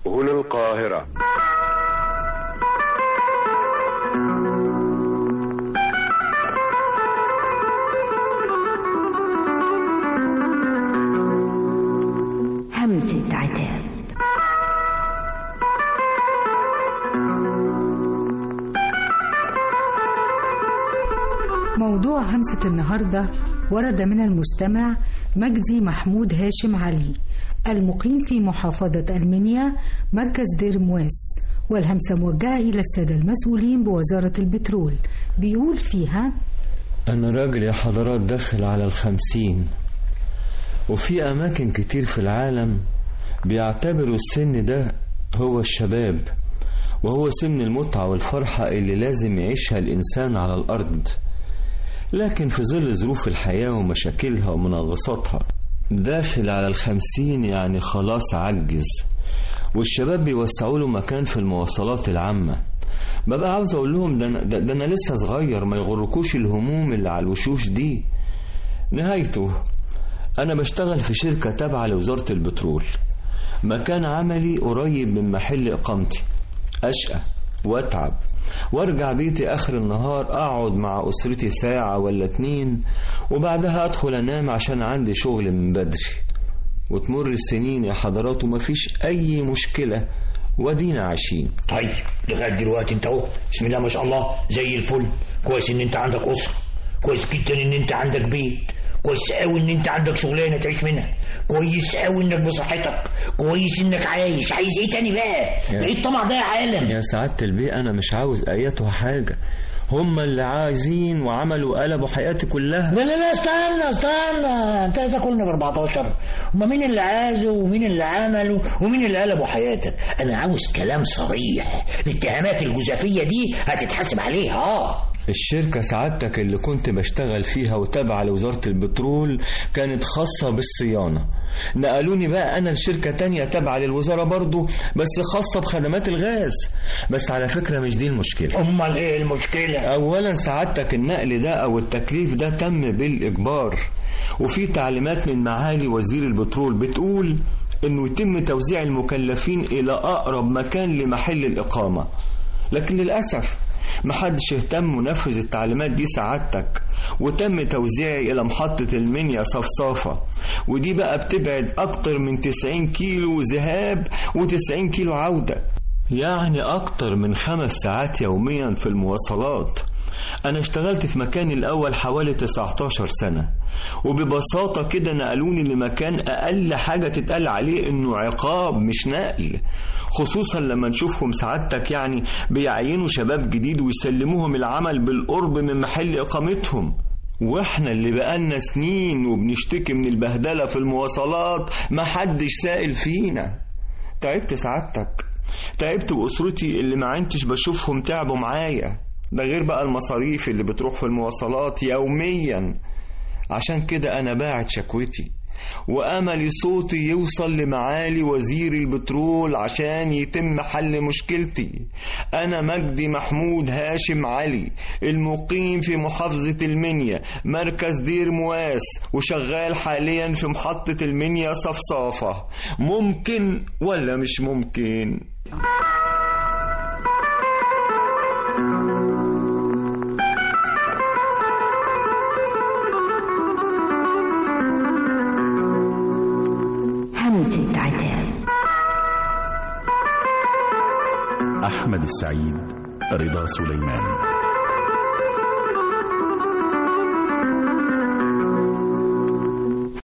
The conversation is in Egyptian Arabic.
هنا القاهرة همسة عتاب موضوع همسة النهاردة ورد من المستمع مجدي محمود هاشم علي المقيم في محافظة المنيا مركز دير مواس والهمسة موجهة إلى السادة المسؤولين بوزارة البترول بيقول فيها أنا راجل يا حضرات داخل على الخمسين وفي أماكن كتير في العالم بيعتبروا السن ده هو الشباب وهو سن المتعة والفرحة اللي لازم يعيشها الإنسان على الأرض لكن في ظل ظروف الحياة ومشاكلها ومنغصاتها داخل على الخمسين يعني خلاص عجز والشباب بيوسعوا له مكان في المواصلات العامة ببقى عاوز أقول لهم ده أنا, ده, ده أنا لسه صغير ما يغركوش الهموم اللي على الوشوش دي نهايته أنا بشتغل في شركة تابعة لوزارة البترول مكان عملي قريب من محل إقامتي أشقى وأتعب وارجع بيتي اخر النهار اقعد مع اسرتي ساعة ولا اتنين وبعدها ادخل انام عشان عندي شغل من بدري وتمر السنين يا حضرات ومفيش اي مشكلة ودينا عايشين طيب لغايه دلوقتي انت اهو بسم الله ما شاء الله زي الفل كويس ان انت عندك اسره كويس جدا ان انت عندك بيت كويس قوي ان انت عندك شغلانه تعيش منها كويس قوي انك بصحتك كويس انك عايش عايز ايه تاني بقى ده ايه الطمع ده يا عالم يا سعادة البيه انا مش عاوز ايتها حاجة هم اللي عايزين وعملوا قلبوا حياتي كلها لا لا لا استنى استنى انت تاكلنا في 14 هما مين اللي عازه ومين اللي عمله ومين اللي قلبوا حياتك انا عاوز كلام صريح الاتهامات الجزافيه دي هتتحاسب عليها اه الشركة سعادتك اللي كنت بشتغل فيها وتابعة لوزارة البترول كانت خاصة بالصيانة نقلوني بقى أنا لشركة تانية تابعة للوزارة برضو بس خاصة بخدمات الغاز بس على فكرة مش دي المشكلة امال ايه المشكله أولا سعادتك النقل ده أو التكليف ده تم بالإجبار وفي تعليمات من معالي وزير البترول بتقول إنه يتم توزيع المكلفين إلى أقرب مكان لمحل الإقامة لكن للأسف محدش اهتم ونفذ التعليمات دي سعادتك وتم توزيعي إلى محطة المنيا صفصافة ودي بقى بتبعد أكتر من 90 كيلو ذهاب و90 كيلو عودة يعني أكتر من خمس ساعات يوميا في المواصلات أنا اشتغلت في مكاني الأول حوالي 19 سنة وببساطة كده نقلوني لمكان أقل حاجة تتقال عليه إنه عقاب مش نقل خصوصا لما نشوفهم سعادتك يعني بيعينوا شباب جديد ويسلموهم العمل بالقرب من محل إقامتهم واحنا اللي بقالنا سنين وبنشتكي من البهدلة في المواصلات محدش سائل فينا تعبت سعادتك تعبت وأسرتي اللي ما عندتش بشوفهم تعبوا معايا ده غير بقى المصاريف اللي بتروح في المواصلات يوميا عشان كده أنا باعت شكوتي وأملي صوتي يوصل لمعالي وزير البترول عشان يتم حل مشكلتي أنا مجدي محمود هاشم علي المقيم في محافظة المنيا مركز دير مواس وشغال حاليا في محطة المنيا صفصافة ممكن ولا مش ممكن؟ همسة عتاب أحمد السعيد رضا سليمان